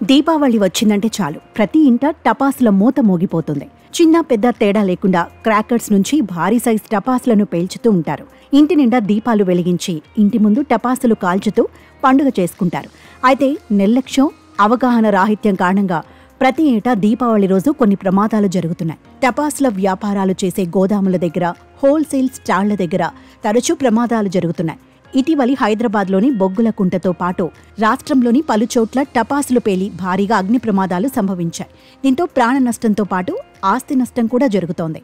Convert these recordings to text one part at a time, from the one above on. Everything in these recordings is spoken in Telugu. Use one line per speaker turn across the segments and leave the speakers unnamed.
దీపావళి వచ్చిందంటే చాలు ప్రతి ఇంట టపాసుల మూత మోగిపోతుంది చిన్న పెద్ద తేడా లేకుండా క్రాకర్స్ నుంచి భారీ సైజ్ టపాసులను పేల్చుతూ ఉంటారు ఇంటి నిండా దీపాలు వెలిగించి ఇంటి ముందు టపాసులు కాల్చుతూ పండుగ చేసుకుంటారు అయితే నిర్లక్ష్యం అవగాహన రాహిత్యం కారణంగా ప్రతి ఏటా దీపావళి రోజు కొన్ని ప్రమాదాలు జరుగుతున్నాయి టపాసుల వ్యాపారాలు చేసే గోదాముల దగ్గర హోల్సేల్ స్టాళ్ల దగ్గర తరచూ ప్రమాదాలు జరుగుతున్నాయి ఇటీవలి హైదరాబాద్లోని బొగ్గుల కుంటతో పాటు రాష్ట్రంలోని పలు చోట్ల టపాసులు పేలి భారీగా అగ్ని ప్రమాదాలు సంభవించాయి దీంతో ప్రాణ నష్టంతో పాటు ఆస్తి నష్టం కూడా జరుగుతోంది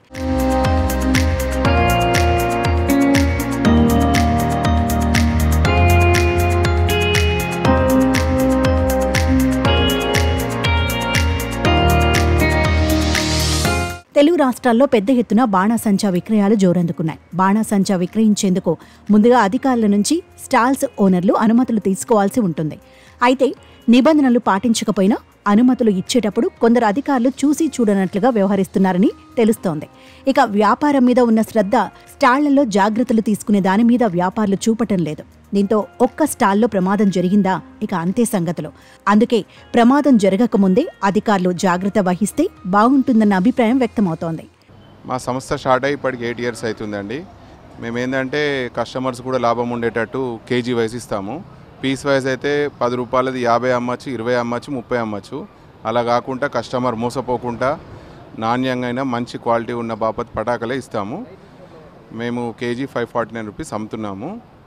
తెలుగు రాష్ట్రాల్లో పెద్ద ఎత్తున బాణాసంచా విక్రయాలు జోరందుకున్నాయి బాణాసంచా విక్రయించేందుకు ముందుగా అధికారుల నుంచి స్టాల్స్ ఓనర్లు అనుమతులు తీసుకోవాల్సి ఉంటుంది అయితే నిబంధనలు పాటించకపోయినా అనుమతులు ఇచ్చేటప్పుడు కొందరు అధికారులు చూసి చూడనట్లుగా వ్యవహరిస్తున్నారని తెలుస్తోంది ఇక వ్యాపారం మీద ఉన్న శ్రద్ధ స్టాళ్లలో జాగ్రత్తలు తీసుకునే దాని మీద వ్యాపారులు చూపటం లేదు దీంతో ఒక్క స్టాల్లో ప్రమాదం జరిగిందా ఇక అంతే సంగతులు అందుకే ప్రమాదం జరగకముందే అధికారులు జాగ్రత్త వహిస్తే బాగుంటుందన్న అభిప్రాయం వ్యక్తమవుతోంది
మా సంస్థ స్టార్ట్ అయ్యి ఇప్పటికి ఎయిట్ ఇయర్స్ అవుతుందండి మేము ఏంటంటే కస్టమర్స్ కూడా లాభం ఉండేటట్టు కేజీ వైజ్ ఇస్తాము పీస్ వైజ్ అయితే పది రూపాయలది యాభై అమ్మచ్చు ఇరవై అమ్మచ్చు ముప్పై అమ్మచ్చు అలా కాకుండా కస్టమర్ మోసపోకుండా నాణ్యంగా అయినా మంచి క్వాలిటీ ఉన్న బాపత్ పటాకలే ఇస్తాము మేము KG five forty nine rupees అమ్ముతున్నాము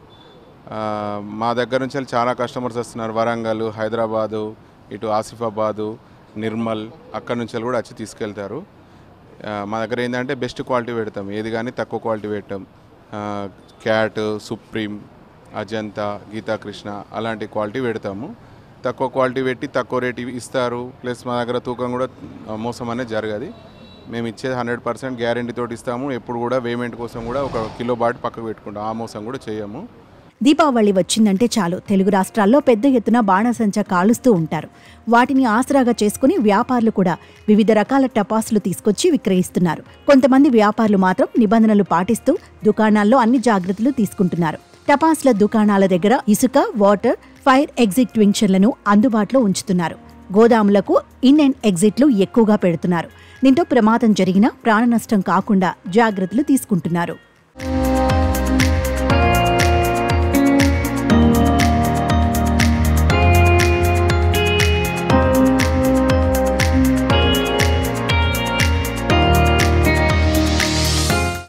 ఆ, మా దగ్గర నుంచి వెళ్ళి చాలా కస్టమర్స్ వస్తున్నారు వరంగల్ హైదరాబాదు ఇటు ఆసిఫాబాదు నిర్మల్ అక్కడ నుంచి వెళ్ళి కూడా వచ్చి తీసుకెళ్తారు ఆ, మా దగ్గర ఏంటంటే బెస్ట్ క్వాలిటీ పెడతాం ఏది కానీ తక్కువ క్వాలిటీ పెట్టాం క్యాట్ సుప్రీం అజంతా గీతాకృష్ణ అలాంటి క్వాలిటీ పెడతాము తక్కువ క్వాలిటీ పెట్టి తక్కువ రేట్ ఇస్తారు ప్లస్ మా దగ్గర తూకం కూడా ఆ, మోసం అనేది జరగదు మేము ఇచ్చేది హండ్రెడ్ పర్సెంట్ గ్యారంటీ తోటి ఇస్తాము ఎప్పుడు కూడా పేమెంట్ కోసం కూడా ఒక కిలో బాట్ పక్కకు పెట్టుకుంటాం ఆ మోసం కూడా చేయము
దీపావళి వచ్చిందంటే చాలు తెలుగు రాష్ట్రాల్లో పెద్ద ఎత్తున బాణాసంచా కాలుస్తూ ఉంటారు వాటిని ఆసరాగా చేసుకుని వ్యాపారులు కూడా వివిధ రకాల టపాసులు తీసుకొచ్చి విక్రయిస్తున్నారు కొంతమంది వ్యాపారులు మాత్రం నిబంధనలు పాటిస్తూ దుకాణాల్లో అన్ని జాగ్రత్తలు తీసుకుంటున్నారు టపాసుల దుకాణాల దగ్గర ఇసుక వాటర్ ఫైర్ ఎగ్జిట్ వించర్లను అందుబాటులో ఉంచుతున్నారు గోదాములకు ఇన్ అండ్ ఎగ్జిట్లు ఎక్కువగా పెడుతున్నారు దీంతో ప్రమాదం జరిగినా ప్రాణ నష్టం కాకుండా జాగ్రత్తలు తీసుకుంటున్నారు